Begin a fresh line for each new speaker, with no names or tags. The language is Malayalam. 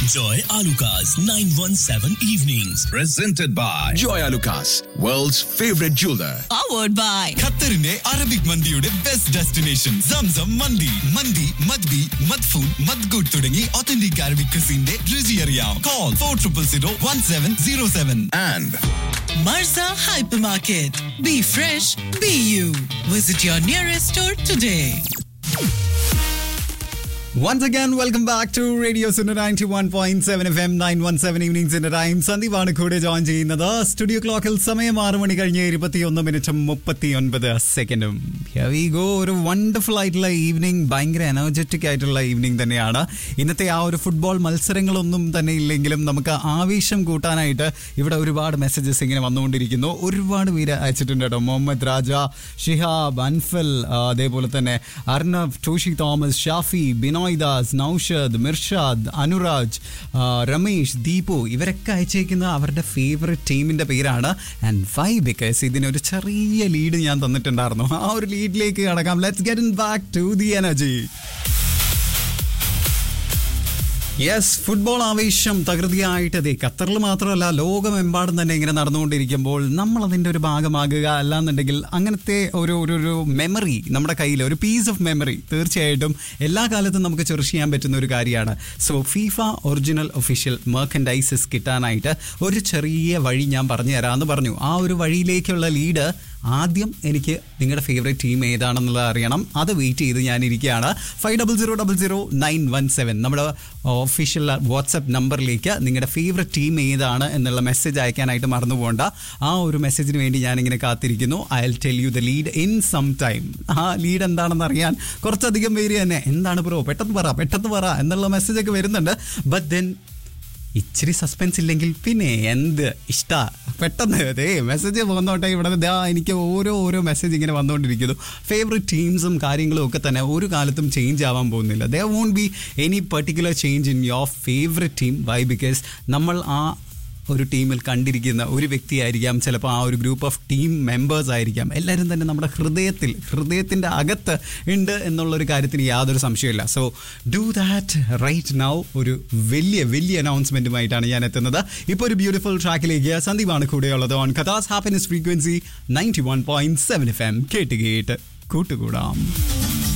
Joy Alukas, 917 Evenings.
Presented by Joy Lucas, world's favorite jeweler.
powered by
ഖത്തറിന്റെ അറബിക് മന്തിയുടെ ബെസ്റ്റ് ഡെസ്റ്റിനേഷൻ സംസം മന്തി മന്തി മദ്ബി മദ്ഫൂൻ മദ്ഗൂട്ട് തുടങ്ങി ഒത്തന്റിക് അറബിക് ക്രിസിന്റെ രുചി അറിയാം call four triple zero one seven zero seven
And
Marza Hypermarket. Be fresh, be you. Visit your nearest store today.
Once again, welcome back to Radio Suno 91.7 FM 917 evenings in time സന്ദീപാണ് കൂടെ ജോയിൻ ചെയ്യുന്നത് സ്റ്റുഡിയോ ക്ലോക്കിൽ സമയം ആറ് മണി കഴിഞ്ഞ് ഇരുപത്തിയൊന്ന് മിനിറ്റും മുപ്പത്തി ഒൻപത് സെക്കൻഡും വി ഗോ ഒരു വണ്ടർഫുൾ ആയിട്ടുള്ള ഈവനിങ് ഭയങ്കര എനർജറ്റിക് ആയിട്ടുള്ള ഈവനിങ് തന്നെയാണ് ഇന്നത്തെ ആ ഒരു ഫുട്ബോൾ മത്സരങ്ങളൊന്നും തന്നെ ഇല്ലെങ്കിലും നമുക്ക് ആവേശം കൂട്ടാനായിട്ട് ഇവിടെ ഒരുപാട് മെസ്സേജസ് ഇങ്ങനെ വന്നുകൊണ്ടിരിക്കുന്നു ഒരുപാട് പേര് അയച്ചിട്ടുണ്ട് കേട്ടോ മുഹമ്മദ് രാജ ഷിഹാബ് അൻഫൽ ആ, അതേപോലെ തന്നെ അർണബ് ടോഷി തോമസ് ഷാഫി ബിനോയ് ദാസ് നൌഷദ് മിർഷാദ് അനുരാജ് ആ, രമേശ് ദീപു ഇവരൊക്കെ അയച്ചേക്കുന്ന അവരുടെ ഫേവററ്റ് ടീമിന്റെ പേരാണ് ആൻഡ് വൈ ബിക്കോസ് ഇതിനൊരു ചെറിയ ലീഡ് ഞാൻ തന്നിട്ടുണ്ടായിരുന്നു ആ ഒരു ലീഡിലേക്ക് കടക്കാം let's get in back to the energy yes football ആവേശം തകൃതിയായിട്ട് ദേ ഖത്തറിൽ മാത്രമല്ല ലോകമെമ്പാടും തന്നെ ഇങ്ങനെ നടന്നുകൊണ്ടിരിക്കുമ്പോൾ നമ്മൾ അതിൻ്റെ ഒരു ഭാഗമാകുക അല്ലാന്നുണ്ടെങ്കിൽ അങ്ങനത്തെ ഒരു ഒരു ഒരു മെമ്മറി നമ്മുടെ കയ്യിൽ ഒരു പീസ് ഓഫ് മെമ്മറി തീർച്ചയായിട്ടും എല്ലാ കാലത്തും നമുക്ക് ചെറിഷ് ചെയ്യാൻ പറ്റുന്ന ഒരു കാര്യമാണ് so FIFA original official merchandises കിട്ടാനായിട്ട് ഒരു ചെറിയ വഴി ഞാൻ പറഞ്ഞു തരാമെന്ന് പറഞ്ഞു ആ ഒരു വഴിയിലേക്കുള്ള ലീഡ് ആദ്യം എനിക്ക് നിങ്ങളുടെ ഫേവറേറ്റ് ടീം ഏതാണെന്നുള്ളത് അറിയണം അത് വെയിറ്റ് ചെയ്ത് ഞാൻ ഇരിക്കുകയാണ് five double zero double zero nine one seven നമ്മുടെ ഒഫീഷ്യൽ വാട്സപ്പ് നമ്പറിലേക്ക് നിങ്ങളുടെ ഫേവറേറ്റ് ടീം ഏതാണ് എന്നുള്ള മെസ്സേജ് അയക്കാനായിട്ട് മറന്നു പോകണ്ട ആ ഒരു മെസ്സേജിന് വേണ്ടി ഞാനിങ്ങനെ കാത്തിരിക്കുന്നു I'll tell you the lead in some time ആ ലീഡ് എന്താണെന്ന് അറിയാൻ കുറച്ചധികം പേര് തന്നെ എന്താണ് ബ്രോ പെട്ടെന്ന് പറ പെട്ടെന്ന് പറ എന്നുള്ള മെസ്സേജൊക്കെ വരുന്നുണ്ട് ബട്ട് ദെൻ ഇച്ചിരി സസ്പെൻസ് ഇല്ലെങ്കിൽ പിന്നെ എന്ത് ഇഷ്ട പെട്ടെന്ന് അതേ മെസ്സേജ് പോകുന്നോട്ടെ ഇവിടെ ദാ എനിക്ക് ഓരോ ഓരോ മെസ്സേജ് ഇങ്ങനെ വന്നുകൊണ്ടിരിക്കുന്നു ഫേവറേറ്റ് ടീംസും കാര്യങ്ങളും ഒക്കെ തന്നെ ഒരു കാലത്തും ചേഞ്ച് ആവാൻ പോകുന്നില്ല there won't be any particular change in your favourite team why because നമ്മൾ ആ ഒരു ടീമിൽ കണ്ടിരിക്കുന്ന ഒരു വ്യക്തിയായിരിക്കാം ചിലപ്പോൾ ആ ഒരു ഗ്രൂപ്പ് ഓഫ് ടീം മെമ്പേഴ്സ് ആയിരിക്കാം എല്ലാവരും തന്നെ നമ്മുടെ ഹൃദയത്തിൽ ഹൃദയത്തിൻ്റെ അകത്ത് ഉണ്ട് എന്നുള്ളൊരു കാര്യത്തിന് യാതൊരു സംശയമില്ല so do that right now ഒരു വലിയ വലിയ അനൗൺസ്മെൻറ്റുമായിട്ടാണ് ഞാൻ എത്തുന്നത് ഇപ്പോൾ ഒരു ബ്യൂട്ടിഫുൾ ട്രാക്കിലേക്ക് സന്ദീപാണ് കൂടെയുള്ളത് ഓൺ കഥാസ് happiness frequency ninety one point seven F M കേട്ട് കേട്ട് കൂട്ടുകൂടാം